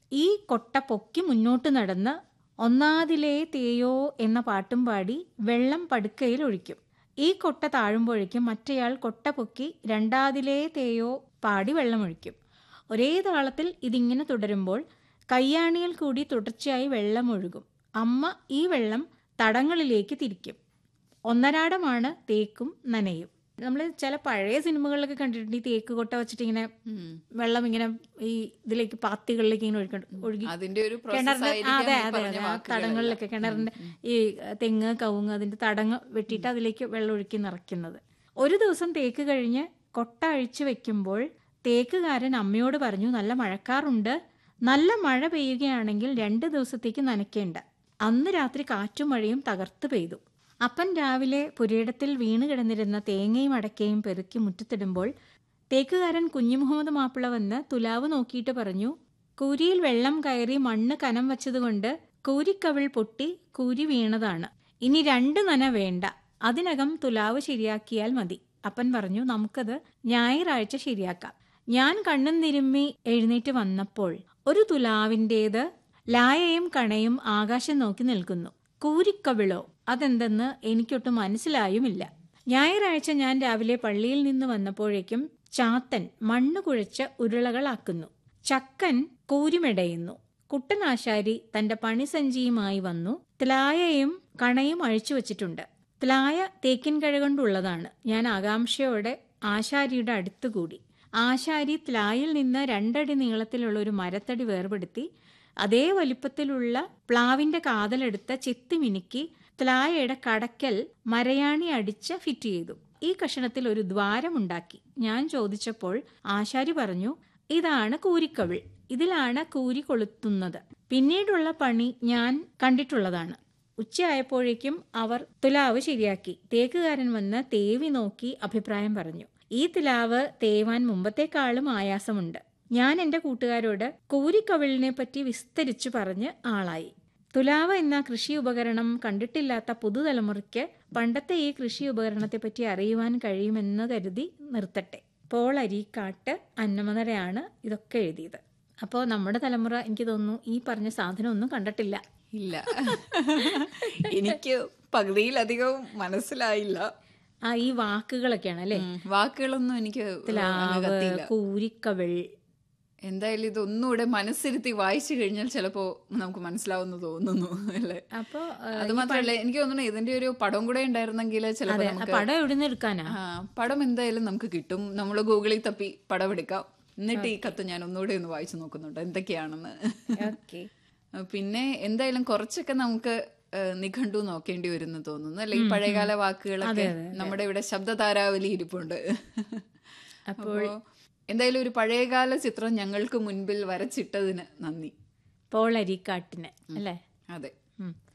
ഈ കൊട്ട പൊക്കി മുന്നോട്ട് നടന്ന് ഒന്നാതിലേ തേയോ എന്ന പാട്ടും പാടി വെള്ളം പടുക്കയിൽ ഒഴിക്കും ഈ കൊട്ട താഴുമ്പോഴേക്കും മറ്റേയാൾ കൊട്ട പൊക്കി രണ്ടാതിലേ തേയോ പാടി വെള്ളമൊഴിക്കും ഒരേ താളത്തിൽ ഇതിങ്ങനെ തുടരുമ്പോൾ കയ്യാണിയിൽ കൂടി തുടർച്ചയായി വെള്ളം ഒഴുകും അമ്മ ഈ വെള്ളം തടങ്ങളിലേക്ക് തിരിക്കും ഒന്നരാടമാണ് തേക്കും നനയും നമ്മൾ ചില പഴയ സിനിമകളിലൊക്കെ കണ്ടിട്ടുണ്ട് ഈ തേക്ക് കൊട്ട വെച്ചിട്ട് ഇങ്ങനെ വെള്ളം ഇങ്ങനെ ഈ ഇതിലേക്ക് പാത്തികളിലേക്ക് ഇങ്ങനെ ഒഴുക ഒഴുകി അതിന്റെ ഒരു process കിണറിന്റെ ആയിരിക്കാം അതെ ഈ അതെ പറഞ്ഞ അതെ ആ വാക്കുകളെല്ലാം. തടങ്ങളിലൊക്കെ കിണറിന്റെ ഈ തെങ്ങ് കവുങ്ങ് അതിന്റെ തടങ്ങ് വെട്ടിയിട്ട് അതിലേക്ക് വെള്ളം ഒഴുക്കി നിറയ്ക്കുന്നത് ഒരു ദിവസം തേക്ക് കഴിഞ്ഞ് കൊട്ട അഴിച്ചു വെക്കുമ്പോൾ തേക്കുകാരൻ അമ്മയോട് പറഞ്ഞു നല്ല മഴക്കാറുണ്ട് നല്ല മഴ പെയ്യുകയാണെങ്കിൽ രണ്ട് ദിവസത്തേക്ക് നനയ്ക്കേണ്ട അന്ന് രാത്രി കാറ്റും മഴയും തകർത്ത് പെയ്തു അപ്പൻ രാവിലെ പുരയിടത്തിൽ വീണ് കിടന്നിരുന്ന തേങ്ങയും അടക്കയും പെറുക്കി മുറ്റത്തിടുമ്പോൾ തേക്കുകാരൻ കുഞ്ഞു മുഹമ്മദ് മാപ്പിള വന്ന് തുലാവ് നോക്കിയിട്ട് പറഞ്ഞു കൂരിയിൽ വെള്ളം കയറി മണ്ണ് കനം വച്ചതുകൊണ്ട് കൂരിക്കവിൾ പൊട്ടി കൂരി വീണതാണ് ഇനി രണ്ട് നന വേണ്ട അതിനകം തുലാവ് ശരിയാക്കിയാൽ മതി അപ്പൻ പറഞ്ഞു നമുക്കത് ഞായറാഴ്ച ശരിയാക്കാം ഞാൻ കണ്ണും തിരുമ്മി എഴുന്നേറ്റ് വന്നപ്പോൾ ഒരു തുലാവിൻ്റേത് ലായയും കണയും ആകാശം നോക്കി നിൽക്കുന്നു കൂരിക്കവിളോ അതെന്തെന്ന് എനിക്കൊട്ടും മനസ്സിലായുമില്ല ഞായറാഴ്ച ഞാൻ രാവിലെ പള്ളിയിൽ നിന്ന് വന്നപ്പോഴേക്കും ചാത്തൻ മണ്ണ് കുഴച്ച് ഉരുളകളാക്കുന്നു ചക്കൻ കൂരിമെടയുന്നു കുട്ടനാശാരി തന്റെ പണിസഞ്ചിയുമായി വന്നു ത്ലായയും കണയും അഴിച്ചു വച്ചിട്ടുണ്ട് ത്ലായ തേക്കിൻ കഴ കൊണ്ടുള്ളതാണ് ഞാൻ ആകാംക്ഷയോടെ ആശാരിയുടെ അടുത്തുകൂടി ആശാരി ത്ലായിൽ നിന്ന് രണ്ടടി നീളത്തിലുള്ള ഒരു മരത്തടി വേർപെടുത്തി അതേ വലിപ്പത്തിലുള്ള പ്ലാവിന്റെ കാതലെടുത്ത് ചെത്തി മിനുക്കി ത്ലായയുടെ കടക്കൽ മരയാണി അടിച്ച് ഫിറ്റ് ചെയ്തു ഈ കഷണത്തിൽ ഒരു ദ്വാരമുണ്ടാക്കി ഞാൻ ചോദിച്ചപ്പോൾ ആശാരി പറഞ്ഞു ഇതാണ് കൂരിക്കവിൾ ഇതിലാണ് കൂരി കൊളുത്തുന്നത് പിന്നീടുള്ള പണി ഞാൻ കണ്ടിട്ടുള്ളതാണ് ഉച്ചയായപ്പോഴേക്കും അവർ തുലാവ് ശരിയാക്കി തേക്കുകാരൻ വന്ന് തേവി നോക്കി അഭിപ്രായം പറഞ്ഞു ഈ തുലാവ് തേവാൻ മുമ്പത്തെക്കാളും ആയാസമുണ്ട് ഞാൻ എൻ്റെ കൂട്ടുകാരോട് കൂരിക്കവിളിനെ പറ്റി വിസ്തരിച്ചു പറഞ്ഞ് ആളായി തുലാവ് എന്ന കൃഷി ഉപകരണം കണ്ടിട്ടില്ലാത്ത പുതുതലമുറയ്ക്ക് പണ്ടത്തെ ഈ കൃഷി ഉപകരണത്തെപ്പറ്റി അറിയുവാൻ കഴിയുമെന്ന് കരുതി നിർത്തട്ടെ പോൾ അരീക്കാട്ട് അന്നമതരയാണ് ഇതൊക്കെ എഴുതിയത് അപ്പോൾ നമ്മുടെ തലമുറ എനിക്ക് തോന്നുന്നു ഈ പറഞ്ഞ സാധനം ഒന്നും കണ്ടിട്ടില്ല ഇല്ല എനിക്ക് പകുതിയിലധികം മനസ്സിലായില്ല ആ ഈ വാക്കുകളൊക്കെയാണ് അല്ലേ ഉം, വാക്കുകളൊന്നും എനിക്ക് തുലാവ് കത്തിയില്ല കൂരിക്കവിൾ എന്തായാലും ഇതൊന്നുകൂടെ മനസ്സിരുത്തി വായിച്ചു കഴിഞ്ഞാൽ ചിലപ്പോ നമുക്ക് മനസ്സിലാവുന്നു തോന്നുന്നു അല്ലേ അപ്പോൾ അത് മാത്രമല്ല എനിക്ക് തോന്നുന്നു ഇതിന്റെ ഒരു പടം കൂടെ ഉണ്ടായിരുന്നെങ്കിൽ ചിലപ്പോ നമുക്ക് പടം എവിടെ നിന്ന് എടുക്കാനാ ആ, പടം എന്തായാലും നമുക്ക് കിട്ടും നമ്മൾ ഗൂഗിളിൽ തപ്പി പടം എടുക്കാം എന്നിട്ട് ഈ കത്ത് ഞാൻ ഒന്നുകൂടെ ഒന്ന് വായിച്ചു നോക്കുന്നുണ്ട് എന്തൊക്കെയാണെന്ന് ഓക്കെ പിന്നെ എന്തായാലും കുറച്ചൊക്കെ നമുക്ക് ആ, നിഘണ്ടു നോക്കേണ്ടി വരുന്നു തോന്നുന്നു അല്ലെ ഈ പഴയകാല വാക്കുകളൊക്കെ നമ്മുടെ ഇവിടെ ശബ്ദതാരാവലി ഇരിപ്പുണ്ട് അപ്പോ എന്തായാലും ഒരു പഴയകാല ചിത്രം ഞങ്ങൾക്ക് മുൻപിൽ വരച്ചിട്ടതിന് നന്ദി പോൾ അരിക്കാട്ടിന് അല്ലേ അതെ ഉം.